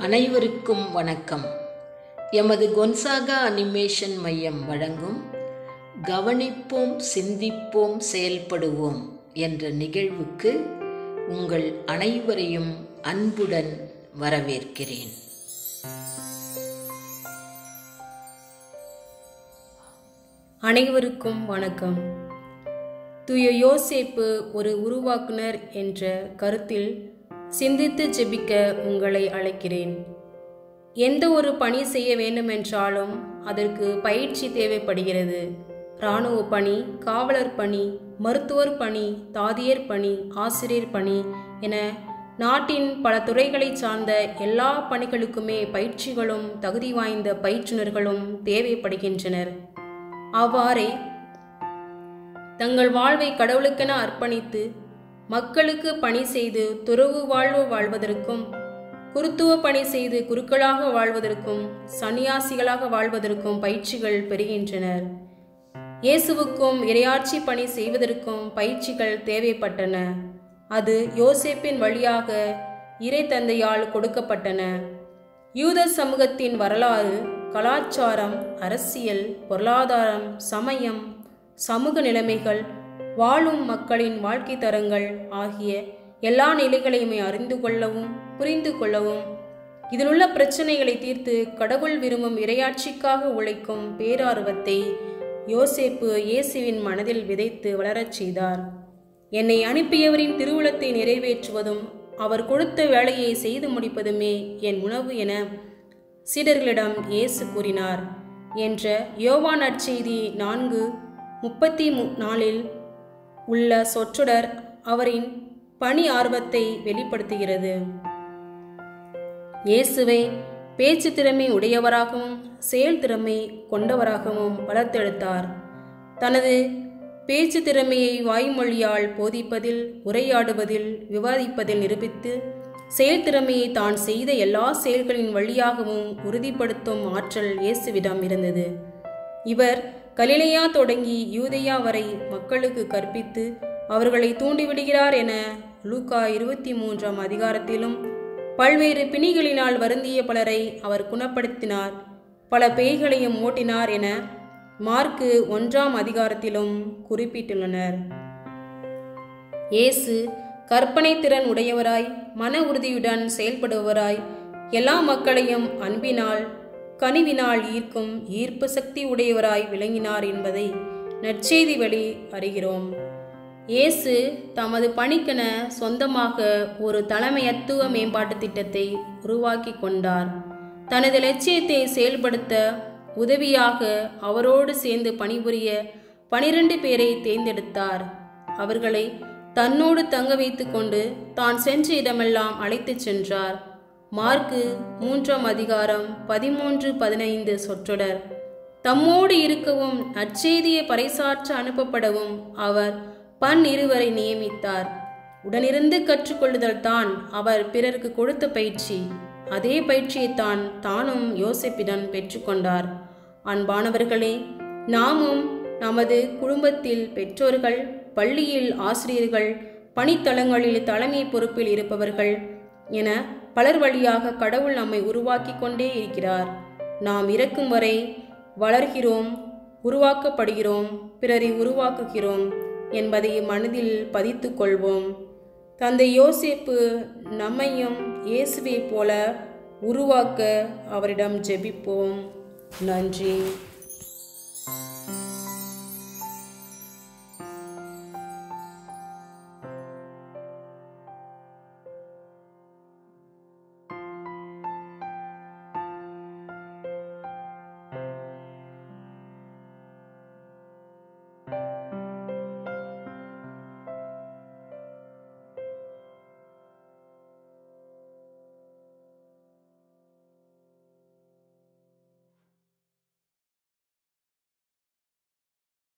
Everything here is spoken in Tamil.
அனைவருக்கும் வணக்கம் எமது கொன்சாகா அனிமேஷன் மையம் வழங்கும் கவனிப்போம் சிந்திப்போம் செயல்படுவோம் என்ற நிகழ்வுக்கு உங்கள் அனைவரையும் அன்புடன் வரவேற்கிறேன் அனைவருக்கும் வணக்கம் தூய யோசேப்பு ஒரு உருவாக்குனர் என்ற கருத்தில் சிந்தித்து ஜெபிக்க உங்களை அழைக்கிறேன் எந்த ஒரு பணி செய்ய வேண்டுமென்றாலும் அதற்கு பயிற்சி தேவைப்படுகிறது இராணுவ பணி காவலர் பணி மருத்துவர் பணி தாதியர் பணி ஆசிரியர் பணி என நாட்டின் பல துறைகளை சார்ந்த எல்லா பணிகளுக்குமே பயிற்சிகளும் தகுதி வாய்ந்த பயிற்றுனர்களும் தேவைப்படுகின்றனர் அவ்வாறே தங்கள் வாழ்வை கடவுளுக்கென அர்ப்பணித்து மக்களுக்கு பணி செய்து துறவு வாழ்வு வாழ்வதற்கும் குருத்துவ பணி செய்து குருக்களாக வாழ்வதற்கும் சன்னியாசிகளாக வாழ்வதற்கும் பயிற்சிகள் பெறுகின்றனர் இயேசுவுக்கும் இரையாட்சி பணி செய்வதற்கும் பயிற்சிகள் தேவைப்பட்டன அது யோசேப்பின் வழியாக இறை தந்தையால் கொடுக்கப்பட்டன யூத சமூகத்தின் வரலாறு கலாச்சாரம் அரசியல் பொருளாதாரம் சமயம் சமூக நிலைமைகள் வாழும் மக்களின் வாழ்க்கை தரங்கள் ஆகிய எல்லா நிலைகளையுமே அறிந்து கொள்ளவும் புரிந்து கொள்ளவும் இதிலுள்ள பிரச்சனைகளை தீர்த்து கடவுள் விரும்பும் இரையாட்சிக்காக உழைக்கும் பேரார்வத்தை யோசேப்பு இயேசுவின் மனதில் விதைத்து வளரச் செய்தார் என்னை அனுப்பியவரின் திருவுளத்தை நிறைவேற்றுவதும் அவர் கொடுத்த வேலையை செய்து முடிப்பதுமே என் உணவு என சீடர்களிடம் இயேசு கூறினார் என்ற யோவான் நற்செய்தி நான்கு முப்பத்தி நாலில் உள்ள சொற்றொடர் அவரின் பணி ஆர்வத்தை வெளிப்படுத்துகிறது இயேசுவை பேச்சு திறமை உடையவராகவும் செயல் திறமை கொண்டவராகவும் வளர்த்தெடுத்தார் தனது பேச்சு திறமையை வாய்மொழியால் போதிப்பதில் உரையாடுவதில் விவாதிப்பதில் நிரூபித்து செயல் திறமையை தான் செய்த எல்லா செயல்களின் வழியாகவும் உறுதிப்படுத்தும் ஆற்றல் இயேசுவிடம் இருந்தது இவர் கலிலையா தொடங்கி யூதையா வரை மக்களுக்கு கற்பித்து அவர்களை தூண்டிவிடுகிறார் என லூகா இருபத்தி மூன்றாம் அதிகாரத்திலும் பல்வேறு பிணிகளினால் வருந்திய பலரை அவர் குணப்படுத்தினார் பல பேய்களையும் ஓட்டினார் என மார்க்கு ஒன்றாம் அதிகாரத்திலும் குறிப்பிட்டுள்ளனர் இயேசு கற்பனை திறன் உடையவராய் மன உறுதியுடன் செயல்படுபவராய் எல்லா மக்களையும் அன்பினால் கனிவினால் ஈர்க்கும் ஈர்ப்பு சக்தி உடையவராய் விளங்கினார் என்பதை நற்செய்தி வழி அறிகிறோம் இயேசு தமது பணிக்கென சொந்தமாக ஒரு தலைமையத்துவ மேம்பாட்டு திட்டத்தை உருவாக்கி கொண்டார் தனது லட்சியத்தை செயல்படுத்த உதவியாக அவரோடு சேர்ந்து பணிபுரிய பனிரெண்டு பேரை தேர்ந்தெடுத்தார் அவர்களை தன்னோடு தங்க வைத்து கொண்டு தான் சென்ற இடமெல்லாம் அழைத்துச் சென்றார் மார்க்கு மூன்றாம் அதிகாரம் பதிமூன்று பதினைந்து சொற்றொடர் தம்மோடு இருக்கவும் நற்செய்தியை பறைசாற்ற அனுப்பப்படவும் அவர் பன் இருவரை நியமித்தார் உடனிருந்து கற்றுக்கொள்ளுதல் தான் அவர் பிறருக்கு கொடுத்த பயிற்சி அதே பயிற்சியைத்தான் தானும் யோசிப்பிடம் பெற்றுக்கொண்டார் அன்பானவர்களே நாமும் நமது குடும்பத்தில் பெற்றோர்கள் பள்ளியில் ஆசிரியர்கள் பணித்தளங்களில் தலைமை பொறுப்பில் இருப்பவர்கள் என பலர் வழியாக கடவுள் நம்மை உருவாக்கி கொண்டே இருக்கிறார் நாம் இறக்கும் வரை வளர்கிறோம் உருவாக்கப்படுகிறோம் பிறரை உருவாக்குகிறோம் என்பதை மனதில் பதித்து கொள்வோம் தந்தை யோசேப்பு நம்மையும் இயேசுவை போல உருவாக்க அவரிடம் ஜெபிப்போம் நன்றி